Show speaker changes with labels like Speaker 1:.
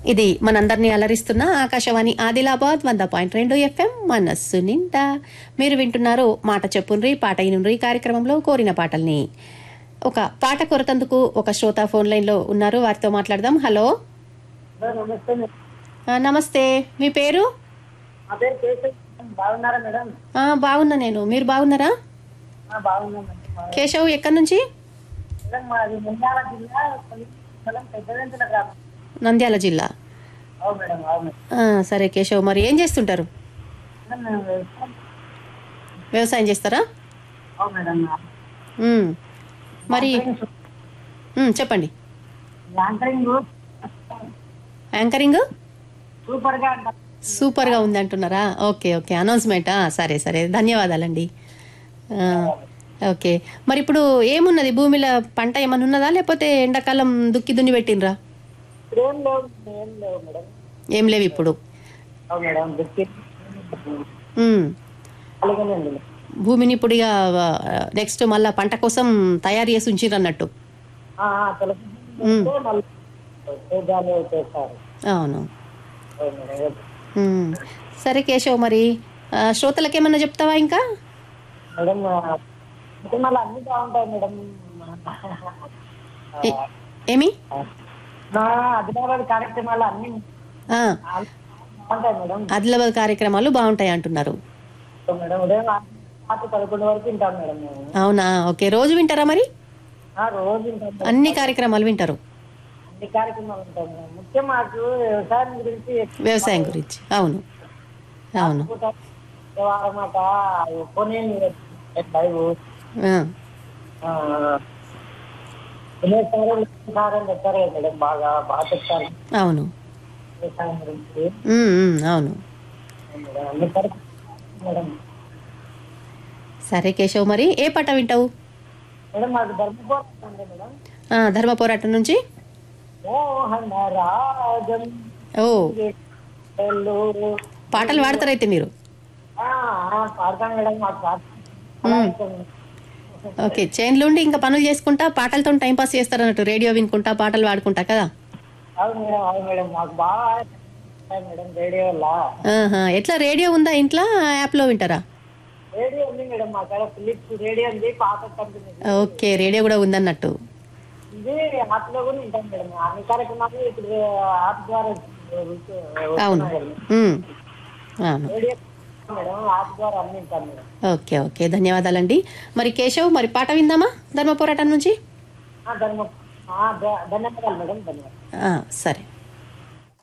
Speaker 1: ఇది మనందరినీ అలరిస్తున్న ఆకాశవాణి ఆదిలాబాద్ వంద పాయింట్ రెండు ఎఫ్ఎం మనస్సు నిండా మీరు వింటున్నారు మాట చెప్పుండ్రి పాట ఇనుండ్రి కార్యక్రమంలో కోరిన పాటల్ని ఒక పాట కొరతందుకు ఒక శ్రోత ఫోన్ లైన్లో ఉన్నారు వారితో మాట్లాడదాం హలో
Speaker 2: మేడం నమస్తే మేడం.
Speaker 1: ఆ, నమస్తే మీ పేరు
Speaker 2: నా పేరు కేశవ్ బాగున్నారా మేడం
Speaker 1: ఆ, బాగున్నా నేను మీరు బాగున్నారా
Speaker 2: ఆ, బాగున్నాం మేడం మా-
Speaker 1: కేశవ్ ఎక్కడి నుంచి
Speaker 2: మేడం మాది నంద్యాల జిల్లా కొలి- మండలం పెద్దవెంతుల గ్రామం
Speaker 1: నంద్యాల జిల్లా
Speaker 2: అవును మేడం అవును
Speaker 1: ఆ, సరే కేశవ్ మరి ఏం చేస్తుంటారు
Speaker 2: మేడం మేము వ్యవసాయం-
Speaker 1: వ్యవసాయం చేస్తారా
Speaker 2: అవును మేడం
Speaker 1: ఉమ్. మరి ఉమ్, చెప్పండి
Speaker 2: యాంకరింగ్
Speaker 1: యాంకరింగ్
Speaker 2: సూపర్ గా అంటారు.
Speaker 1: సూపర్గా ఉంది అంటున్నారా ఓకే ఓకే అనౌన్స్మెంటా సరే సరే ధన్యవాదాలండి ఆ, ఓకే మరి ఇప్పుడు ఏమున్నది భూమిలో పంట ఏమన్నా ఉన్నదా లేకపోతే ఎండాకాలం దుక్కి దున్ని పెట్టినరా
Speaker 2: ఇప్పుడు ఏం లేవు ఏం లేవు మేడం
Speaker 1: ఏం లేవు ఇప్పుడు
Speaker 2: అవును మేడం బిస్కెట్
Speaker 1: ఉమ్.
Speaker 2: అలాగనే ఉంది మేడం.
Speaker 1: భూమిని ఇప్పుడు ఇక నెక్స్ట్ మళ్ళా పంట కోసం తయారు చేసి ఉంచిర్రు అన్నట్టు
Speaker 2: ఆ, ఆ, తెలుసు.
Speaker 1: ఉమ్.
Speaker 2: మళ్ళీ సేద్యాలు చేస్తారు
Speaker 1: అవును
Speaker 2: అవును మేడం
Speaker 1: ఉమ్. సరే కేశవ్ మరి ఆ, శ్రోతలకు ఏమన్నా చెప్తావా ఇంకా
Speaker 2: మేడం ఆ, అంటే మళ్ళీ అన్ని బాగుంటాయి మేడం
Speaker 1: ఏ- ఏమి
Speaker 2: నా ఆదిలాబాద్ కార్యక్రమాలు అన్ని
Speaker 1: ఆ,
Speaker 2: బాగుంటాయి మేడం
Speaker 1: ఆదిలాబాద్ కార్యక్రమాలు బాగుంటాయి అంటున్నారు
Speaker 2: మేడం ఉదయం ఆరు పదకొండు వరకు వింటాం మేడం మేము
Speaker 1: అవునా ఓకే రోజు వింటారా మరి
Speaker 2: ఆ, రోజు వింటాం మేడం.
Speaker 1: అన్ని కార్యక్రమాలు వింటారు
Speaker 2: అన్ని కార్యక్రమాలు ఉంటాయి మేడం ముఖ్యం మాకు వ్యవసాయం గురించి ఎక్కువ
Speaker 1: వ్యవసాయం గురించి అవును అవును
Speaker 2: పూట వ్యవహారమాట కొనే లైవ్
Speaker 1: ఆ,
Speaker 2: వినేసారు సార్ అని చెప్తారు కదా మేడం బాగా బాగా చెప్తారు
Speaker 1: అవును
Speaker 2: వ్యవసాయం గురించి
Speaker 1: ఉమ్, ఉమ్, అవును
Speaker 2: మేడం అన్ని కార్యక్రమాలు మేడం
Speaker 1: సరే కేశవ్ మరి ఏ పాట వింటావు
Speaker 2: మేడం మాకు ధర్మపోరం ఉంది మేడం
Speaker 1: ఆ, ధర్మ పోరాటం నుంచి
Speaker 2: మోహన రాజం
Speaker 1: ఓ
Speaker 2: ఎల్లు.
Speaker 1: పాటలు పాడతారైతే మీరు
Speaker 2: ఆ, ఆ, పాడతాను మేడం మాకు పాట అలా ఇష్టం.
Speaker 1: ఓకే చైన్లు ఉండి ఇంకా పనులు చేసుకుంటా పాటలతో టైం పాస్ చేస్తారు అన్నట్టు రేడియో వినుకుంటా పాటలు పాడుకుంటా కదా
Speaker 2: అవును మేడం అవును మేడం మాకు బాగా ఉంటాయి మేడం రేడియో వల్ల
Speaker 1: ఆహా, ఎట్లా రేడియో ఉందా ఇంట్లో యాప్లో వింటారా
Speaker 2: రేడియో ఉంది మేడం మా కాడ ఫిలిప్స్ రేడియో ఉంది పాత కంపెనీ
Speaker 1: ఓకే రేడియో కూడా ఉందన్నట్టు
Speaker 2: ఇది యాప్ లో కూడా ఉంటాం మేడం అన్ని కార్యక్రమాలు ఇప్పుడు యాప్ ద్వారా
Speaker 1: అవును
Speaker 2: వస్తున్నాయి మేడం.
Speaker 1: ఉమ్, అవును
Speaker 2: రేడియో మేడం యాప్ ద్వారా అన్ని ఉంటాం మేడం
Speaker 1: ఓకే ఓకే ధన్యవాదాలండి మరి కేశవ్ మరి పాట విందామా ధర్మ పోరాటం నుంచి
Speaker 2: ఆ, ధన్య ఆ, ధ- ధన్యవాదాలు మేడం ధన్యవాదాలు
Speaker 1: ఆ, సరే